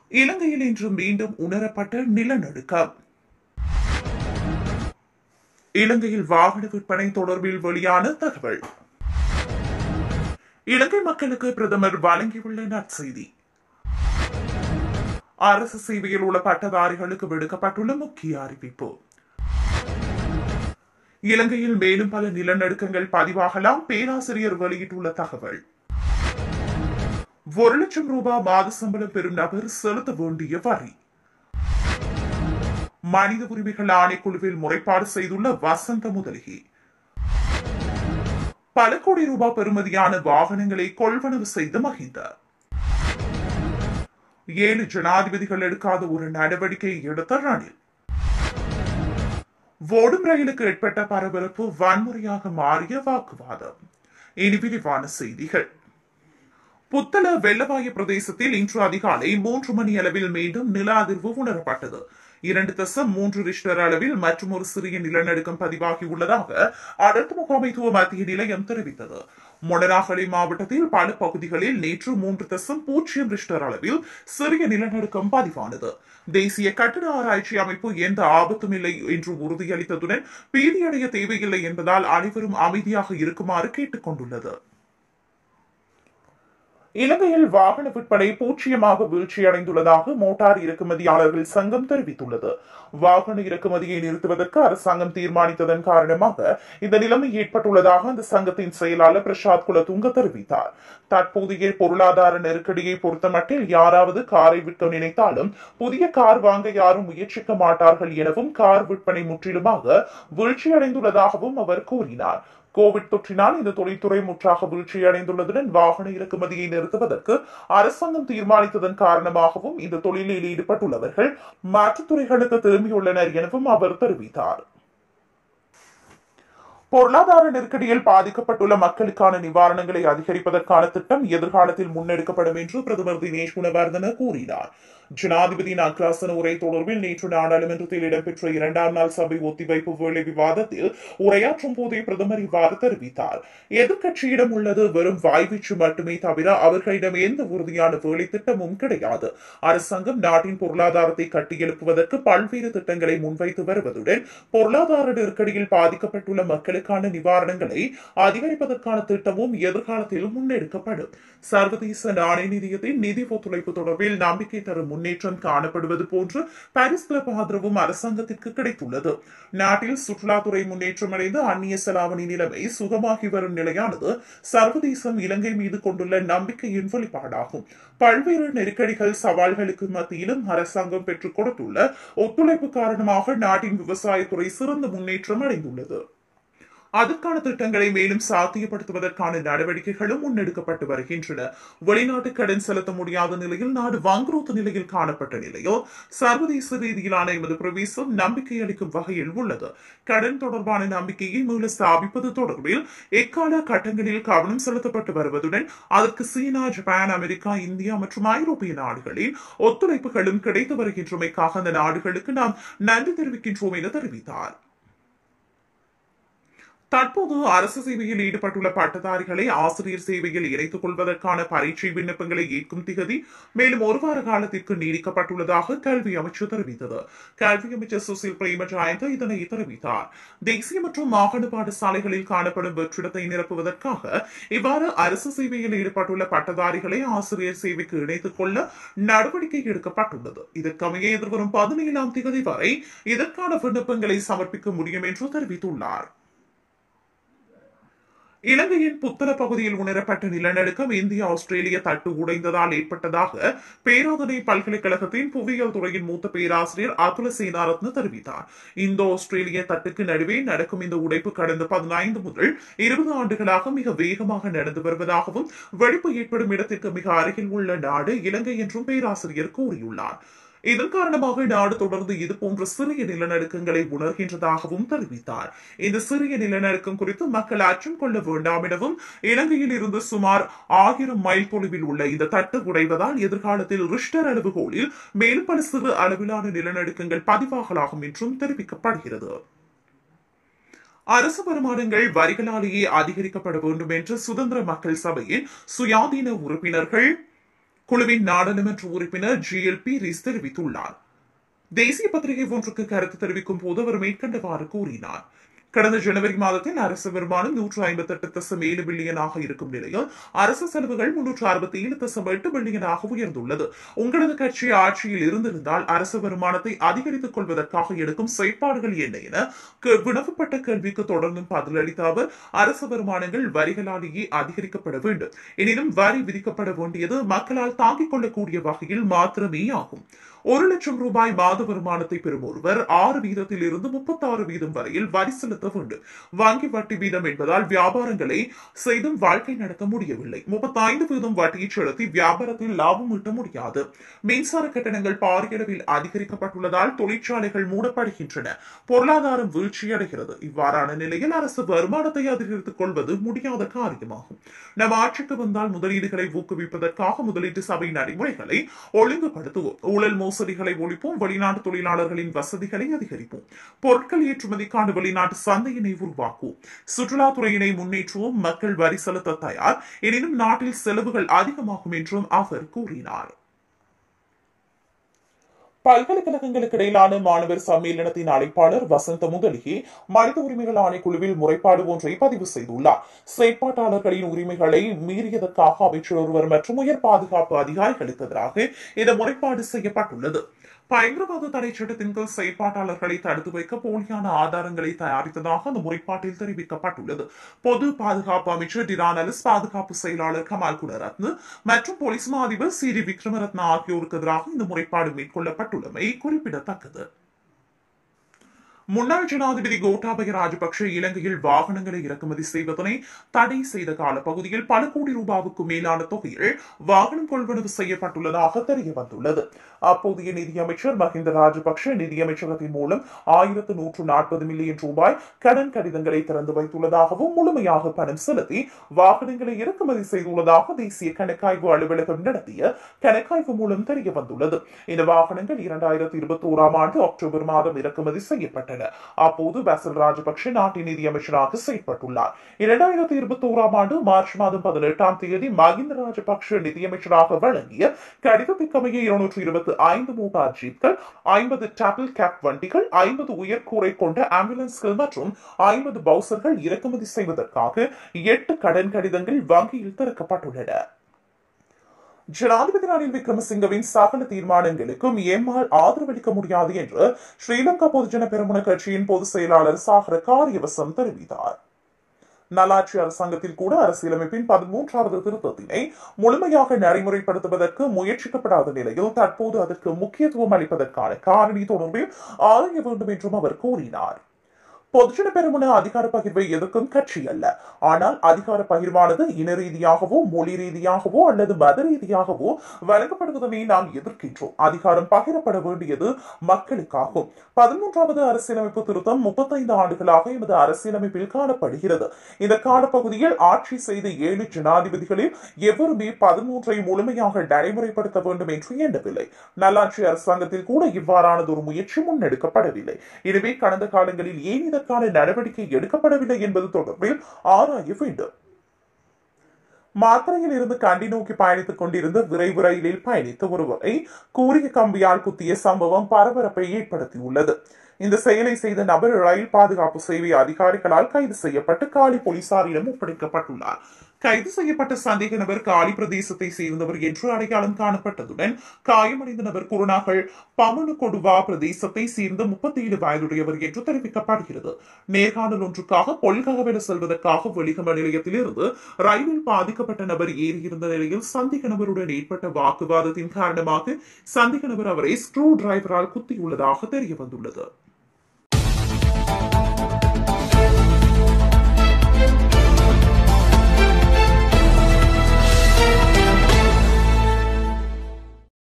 இலங்கையில் இன்று மீண்டும் உணரப்பட்ட நிலநடுக்கம் இலங்கையில் வாகன விற்பனை தொடர்பில் வெளியான தகவல் இலங்கை மக்களுக்கு பிரதமர் வழங்கியுள்ள நற்செய்தி அரசு சேவையில் உள்ள பட்டதாரிகளுக்கு விடுக்கப்பட்டுள்ள முக்கிய அறிவிப்பு இலங்கையில் மேலும் பல நிலநடுக்கங்கள் பதிவாகலாம் பேராசிரியர் வெளியிட்டுள்ள தகவல் ஒரு லட்சம் ரூபாய் மாத சம்பளம் பெறும் நபர் செலுத்த வேண்டிய வரி மனித உரிமைகள் ஆணைக்குழுவில் முறைப்பாடு செய்துள்ள வசந்த முதலிகி பல கோடி ரூபாய் பெறுமதியான வாகனங்களை கொள்வனவு செய்த மகிந்த ஏழு ஜனாதிபதிகள் எடுக்காத ஒரு நடவடிக்கை எடுத்த ரணில் ஓடும் ரயிலுக்கு ஏற்பட்ட பரபரப்பு வன்முறையாக மாறிய வாக்குவாதம் இனி விரிவான செய்திகள் புத்தள வெள்ளவாய பிரதேசத்தில் இன்று அதிகாலை மூன்று மணி அளவில் மீண்டும் நில அதிர்வு உணரப்பட்டது இரண்டு தசம் மூன்று ரிஷ்டர் அளவில் மற்றும் ஒரு சிறிய நிலநடுக்கம் பதிவாகியுள்ளதாக அடர்த்து முகாமைத்துவ மத்திய நிலையம் தெரிவித்தது மொடனாகலை மாவட்டத்தில் பல பகுதிகளில் நேற்று மூன்று தசம் பூஜ்ஜியம் ரிஷ்டர் அளவில் சிறிய நிலநடுக்கம் பதிவானது தேசிய கட்டட ஆராய்ச்சி அமைப்பு எந்த ஆபத்தும் இல்லை என்று உறுதியளித்ததுடன் பீதியடைய தேவையில்லை என்பதால் அனைவரும் அமைதியாக இருக்குமாறு கேட்டுக் கொண்டுள்ளது இலங்கையில் வாகன விற்பனை பூச்சியமாக வீழ்ச்சியடைந்துள்ளதாக மோட்டார் இறக்குமதியாளர்கள் சங்கம் தெரிவித்துள்ளது வாகன இறக்குமதியை நிறுத்துவதற்கு அரசாங்கம் தீர்மானித்ததன் காரணமாக இந்த நிலைமை ஏற்பட்டுள்ளதாக அந்த சங்கத்தின் செயலாளர் பிரசாத் குலதுங்க தெரிவித்தார் தற்போதைய பொருளாதார நெருக்கடியை பொறுத்தமட்டில் யாராவது காரை விற்க நினைத்தாலும் புதிய கார் வாங்க யாரும் முயற்சிக்க மாட்டார்கள் எனவும் கார் விற்பனை முற்றிலுமாக வீழ்ச்சியடைந்துள்ளதாகவும் அவர் கூறினார் கோவிட் தொற்றினால் இந்த தொழில்துறை முற்றாக வீழ்ச்சியடைந்துள்ளதுடன் வாகன இறக்குமதியை நிறுத்துவதற்கு அரசாங்கம் தீர்மானித்ததன் காரணமாகவும் இந்த தொழிலில் ஈடுபட்டுள்ளவர்கள் மாற்றுத் துறைகளுக்கு திரும்பியுள்ளனர் எனவும் அவர் தெரிவித்தார் பொருளாதார நெருக்கடியில் பாதிக்கப்பட்டுள்ள மக்களுக்கான நிவாரணங்களை அதிகரிப்பதற்கான திட்டம் எதிர்காலத்தில் முன்னெடுக்கப்படும் என்று பிரதமர் தினேஷ் குணவர்தன கூறினார் ஜனாதிபதியின் அக்ராசன உரை தொடர்பில் நேற்று நாடாளுமன்றத்தில் இடம்பெற்ற இரண்டாம் நாள் சபை ஒத்திவைப்பு வேலை விவாதத்தில் உரையாற்றும் போதே பிரதமர் இவ்வாறு தெரிவித்தார் எதிர்க்கட்சியிடம் உள்ளது வெறும் வாய்வீச்சு மட்டுமே தவிர அவர்களிடம் எந்த உறுதியான வேலை திட்டமும் கிடையாது அரசாங்கம் நாட்டின் பொருளாதாரத்தை கட்டியெழுப்புவதற்கு பல்வேறு திட்டங்களை முன்வைத்து வருவதுடன் பொருளாதார நெருக்கடியில் பாதிக்கப்பட்டுள்ள மக்களுக்கான நிவாரணங்களை அதிகரிப்பதற்கான திட்டமும் எதிர்காலத்தில் முன்னெடுக்கப்படும் சர்வதேச நாணய நிதியத்தின் நிதி ஒத்துழைப்பு தொடர்பில் நம்பிக்கை தரும் முன்னேற்றம் காணப்படுவது போன்று பாரிஸ் கிளப் ஆதரவும் அரசாங்கத்திற்கு கிடைத்துள்ளது நாட்டில் சுற்றுலாத்துறை முன்னேற்றம் அடைந்து அந்நிய செலாவணி நிலைமை சுகமாகி வரும் நிலையானது சர்வதேசம் இலங்கை மீது கொண்டுள்ள நம்பிக்கையின் வெளிப்பாடாகும் பல்வேறு நெருக்கடிகள் சவால்களுக்கு மத்தியிலும் அரசாங்கம் பெற்றுக் கொடுத்துள்ள ஒத்துழைப்பு காரணமாக நாட்டின் விவசாயத்துறை சிறந்த முன்னேற்றம் அடைந்துள்ளது அதற்கான திட்டங்களை மேலும் சாத்தியப்படுத்துவதற்கான நடவடிக்கைகளும் முன்னெடுக்கப்பட்டு வருகின்றன வெளிநாட்டு கடன் செலுத்த முடியாத நிலையில் நாடு வங்குரோத்து நிலையில் காணப்பட்ட நிலையில் சர்வதேச ரீதியிலான எமது பிரவேசம் நம்பிக்கை அளிக்கும் வகையில் உள்ளது கடன் தொடர்பான நம்பிக்கையை மீள ஸ்தாபிப்பது தொடர்பில் எக்கால கட்டங்களில் கவனம் செலுத்தப்பட்டு வருவதுடன் அதற்கு சீனா ஜப்பான் அமெரிக்கா இந்தியா மற்றும் ஐரோப்பிய நாடுகளின் ஒத்துழைப்புகளும் கிடைத்து வருகின்றமைக்காக அந்த நாடுகளுக்கு நாம் நன்றி தெரிவிக்கின்றோம் என தெரிவித்தார் தற்போது அரசு சேவையில் ஈடுபட்டுள்ள பட்டதாரிகளை ஆசிரியர் சேவையில் இணைத்துக் கொள்வதற்கான பரீட்சை விண்ணப்பங்களை ஏற்கும் திகதி மேலும் ஒரு வார காலத்திற்கு நீடிக்கப்பட்டுள்ளதாக கல்வி அமைச்சர் தெரிவித்தது கல்வி அமைச்சர் சுசில் பிரேம ஜாயந்த இதனை தெரிவித்தார் தேசிய மற்றும் மாகாண பாடசாலைகளில் காணப்படும் வெற்றிடத்தை நிரப்புவதற்காக இவ்வாறு அரசு சேவையில் ஈடுபட்டுள்ள பட்டதாரிகளை ஆசிரியர் சேவைக்கு இணைத்துக் கொள்ள நடவடிக்கை எடுக்கப்பட்டுள்ளது இதற்கமைய எதிர்வரும் பதினேழாம் திகதி வரை இதற்கான விண்ணப்பங்களை சமர்ப்பிக்க முடியும் என்று தெரிவித்துள்ளார் இலங்கையின் புத்தள பகுதியில் உணரப்பட்ட நிலநடுக்கம் இந்திய ஆஸ்திரேலிய தட்டு உடைந்ததால் ஏற்பட்டதாக பேராதனை பல்கலைக்கழகத்தின் புவியியல் துறையின் மூத்த பேராசிரியர் அதுல சேனாரத்ன தெரிவித்தார் இந்தோ ஆஸ்திரேலிய தட்டுக்கு நடுவே நடக்கும் இந்த உடைப்பு கடந்த பதினைந்து முதல் இருபது ஆண்டுகளாக மிக வேகமாக நடந்து வருவதாகவும் வெடிப்பு ஏற்படும் இடத்திற்கு மிக அருகில் உள்ள நாடு இலங்கை என்றும் பேராசிரியர் கூறியுள்ளார் இதன் காரணமாக நாடு தொடர்ந்து இது போன்ற சிறிய நிலநடுக்கங்களை உணர்கின்றதாகவும் தெரிவித்தார் இந்த சிறிய நிலநடுக்கம் குறித்து மக்கள் அச்சம் கொள்ள வேண்டாம் எனவும் இலங்கையில் இருந்து சுமார் ஆயிரம் மைல் தொலைவில் உள்ள இந்த தட்டு உடைவதால் எதிர்காலத்தில் ரிஷ்டர் அளவுகோலில் மேலும் பல சிறு அளவிலான நிலநடுக்கங்கள் பதிவாகலாம் என்றும் தெரிவிக்கப்படுகிறது அரசு வருமானங்கள் வரிகளாலேயே அதிகரிக்கப்பட வேண்டும் என்று சுதந்திர மக்கள் சபையின் சுயாதீன உறுப்பினர்கள் குழுவின் நாடாளுமன்ற உறுப்பினர் ஜி எல் பி ரிஸ் தெரிவித்துள்ளார் தேசிய பத்திரிகை ஒன்றுக்கு கருத்து தெரிவிக்கும் போது அவர் மேற்கண்டவாறு கூறினார் கடந்த ஜனவரி மாதத்தில் அரசு வருமானம் நூற்று ஐம்பத்தி எட்டு தசம் ஏழு பில்லியனாக இருக்கும் நிலையில் அரசு செலவுகள் முன்னூற்று அறுபத்தி ஏழு தசம் எட்டு பில்லியனாக உயர்ந்துள்ளது உங்களது கட்சி ஆட்சியில் இருந்திருந்தால் அரசு வருமானத்தை அதிகரித்துக் கொள்வதற்காக எடுக்கும் செயற்பாடுகள் என்ன என வினவப்பட்ட கேள்விக்கு தொடர்ந்தும் பதிலளித்த அவர் அரசு வருமானங்கள் வரிகளாலேயே அதிகரிக்கப்பட வேண்டும் எனினும் வரி விதிக்கப்பட வேண்டியது மக்களால் தாங்கிக் கொள்ளக்கூடிய வகையில் மாத்திரமே ஆகும் ஒரு லட்சம் ரூபாய் மாத வருமானத்தை பெறும் ஒருவர் ஆறு வீதத்தில் இருந்து முப்பத்தி ஆறு வீதம் வரையில் வரி செலுத்த வேண்டும் வங்கி வட்டி வீதம் என்பதால் வியாபாரங்களை செய்தும் வாழ்க்கை நடத்த முடியவில்லை முப்பத்தி ஐந்து வீதம் வட்டியை செலுத்தி வியாபாரத்தில் லாபம் ஈட்ட முடியாது மின்சார கட்டணங்கள் பாரியளவில் அதிகரிக்கப்பட்டுள்ளதால் தொழிற்சாலைகள் மூடப்படுகின்றன பொருளாதாரம் வீழ்ச்சியடைகிறது இவ்வாறான நிலையில் அரசு வருமானத்தை அதிகரித்துக் கொள்வது முடியாத காரியமாகும் நம் ஆட்சிக்கு வந்தால் முதலீடுகளை ஊக்குவிப்பதற்காக முதலீட்டு சபை நடைமுறைகளை ஒழுங்குபடுத்துவோம் ஊழல் மோசடிகளை ஒழிப்போம் வெளிநாட்டு தொழிலாளர்களின் வசதிகளை அதிகரிப்போம் பொருட்கள் ஏற்றுமதிக்கான வெளிநாட்டு சந்தையினை உருவாக்குவோம் சுற்றுலாத்துறையினை முன்னேற்றுவோம் மக்கள் வரி செலுத்த தயார் எனினும் நாட்டில் செலவுகள் அதிகமாகும் என்றும் அவர் கூறினார் பல்கலைக்கழகங்களுக்கு இடையிலான மாணவர் சம்மேளனத்தின் அழைப்பாளர் வசந்த முதலிகே மனித உரிமைகள் ஆணைக்குழுவில் முறைப்பாடு ஒன்றை பதிவு செய்துள்ளார் செயற்பாட்டாளர்களின் உரிமைகளை மீறியதற்காக அமைச்சர் ஒருவர் மற்றும் உயர் பாதுகாப்பு அதிகாரிகளுக்கு எதிராக இந்த முறைப்பாடு செய்யப்பட்டுள்ளது பயங்கரவாத தடை சட்டத்தின் கீழ் செயற்பாட்டாளர்களை தடுத்து வைக்க போலியான ஆதாரங்களை தயாரித்ததாக அந்த முறைப்பாட்டில் தெரிவிக்கப்பட்டுள்ளது பொது பாதுகாப்பு அமைச்சர் டிரான் அலிஸ் பாதுகாப்பு செயலாளர் கமால் குணரத்ன மற்றும் போலீஸ் மா அதிபர் சி டி விக்ரமரத்னா ஆகியோருக்கு எதிராக இந்த முறைப்பாடு மேற்கொள்ளப்பட்டுள்ளமை குறிப்பிடத்தக்கது முன்னாள் ஜனாதிபதி கோட்டாபய ராஜபக்ஷ இலங்கையில் வாகனங்களை இறக்குமதி செய்வதனை தடை செய்த கால பகுதியில் பல கோடி ரூபாவுக்கு மேலான தொகையில் வாகனம் கொள்வனவு செய்யப்பட்டுள்ளதாக தெரிய வந்துள்ளது அப்போதைய நிதியமைச்சர் மஹிந்த ராஜபக்ஷ நிதியமைச்சகத்தின் மூலம் ஆயிரத்து நூற்று நாற்பது மில்லியன் ரூபாய் கடன் கடிதங்களை திறந்து வைத்துள்ளதாகவும் முழுமையாக பணம் செலுத்தி வாகனங்களை இறக்குமதி செய்துள்ளதாக தேசிய கணக்காய்வு அலுவலகம் நடத்திய கணக்காய்வு மூலம் தெரிய வந்துள்ளது இந்த வாகனங்கள் இரண்டாயிரத்தி இருபத்தி ஓராம் ஆண்டு அக்டோபர் மாதம் இறக்குமதி செய்யப்பட்டன அப்போது பசில் ராஜபக்ஷ நாட்டின் நிதியமைச்சராக செயல்பட்டுள்ளார் இரண்டாயிரத்தி இருபத்தி ஓராம் ஆண்டு மார்ச் மாதம் பதினெட்டாம் தேதி மஹிந்த ராஜபக்ஷ நிதியமைச்சராக வழங்கிய கடிதத்திற்கமைய இருநூற்று இருபத்தி ஐந்து மோட்டார் ஜீப்கள் ஐம்பது டேபிள் கேப் வண்டிகள் ஐம்பது உயர்கூரை கொண்ட ஆம்புலன்ஸ்கள் மற்றும் ஐம்பது பவுசர்கள் இறக்குமதி செய்வதற்காக எட்டு கடன் கடிதங்கள் வங்கியில் திறக்கப்பட்டுள்ளன ஜனாதிபதி ரணில் விக்ரமசிங்கவின் சகல தீர்மானங்களுக்கும் எம்மால் ஆதரவளிக்க முடியாது என்று ஸ்ரீலங்கா பொதுஜன பெருமுன கட்சியின் பொதுச் செயலாளர் சாகர காரியவசம் தெரிவித்தார் நல்லாட்சி அரசாங்கத்தில் கூட அரசியலமைப்பின் பதிமூன்றாவது திருத்தத்தினை முழுமையாக நடைமுறைப்படுத்துவதற்கு முயற்சிக்கப்படாத நிலையில் தற்போது அதற்கு முக்கியத்துவம் அளிப்பதற்கான காரணி தொடர்பில் ஆராய வேண்டும் என்றும் அவர் கூறினார் பொதுஜன பெருமுன அதிகார பகிர்வை எதிர்க்கும் கட்சி அல்ல ஆனால் அதிகார பகிர்வானது இன ரீதியாகவோ மொழி ரீதியாகவோ அல்லது மத ரீதியாகவோ வழங்கப்படுவதனை நாம் எதிர்க்கின்றோம் அதிகாரம் பகிரப்பட வேண்டியது மக்களுக்காகும் பதிமூன்றாவது அரசியலமைப்பு திருத்தம் முப்பத்தைந்து ஆண்டுகளாக எமது அரசியலமைப்பில் காணப்படுகிறது இந்த காலப்பகுதியில் ஆட்சி செய்த ஏழு ஜனாதிபதிகளில் எவருமே பதிமூன்றை முழுமையாக நடைமுறைப்படுத்த வேண்டும் என்று எண்ணவில்லை நல்லாட்சி அரசாங்கத்தில் கூட இவ்வாறானது ஒரு முயற்சி முன்னெடுக்கப்படவில்லை எனவே கடந்த காலங்களில் ஏன் இதற்கான நடவடிக்கை எடுக்கப்படவில்லை என்பது தொடர்பில் ஆராய வேண்டும் மாத்திரையில் இருந்து கண்டி நோக்கி பயணித்துக் கொண்டிருந்த விரைவு ரயிலில் பயணித்த ஒருவரை கூறிய கம்பியால் குத்திய சம்பவம் பரபரப்பை ஏற்படுத்தியுள்ளது இந்த செயலை செய்த நபர் ரயில் பாதுகாப்பு சேவை அதிகாரிகளால் கைது செய்யப்பட்டு காலி போலீசாரிடம் ஒப்படைக்கப்பட்டுள்ளார் கைது செய்யப்பட்ட சந்தேக நபர் காலி பிரதேசத்தை சேர்ந்தவர் என்று அடையாளம் காணப்பட்டதுடன் காயமடைந்த நபர் குருநாகல் பமனு கொடுவா பிரதேசத்தை சேர்ந்த முப்பத்தி ஏழு வயதுடையவர் என்று தெரிவிக்கப்படுகிறது நேர்காணல் ஒன்றுக்காக பொல்ககவெல செல்வதற்காக வெளிகம நிலையத்தில் இருந்து ரயிலில் பாதிக்கப்பட்ட நபர் ஏறியிருந்த நிலையில் சந்தேக நபருடன் ஏற்பட்ட வாக்குவாதத்தின் காரணமாக சந்தேக நபர் அவரை ஸ்க்ரூ டிரைவரால் குத்தியுள்ளதாக தெரிய வந்துள்ளது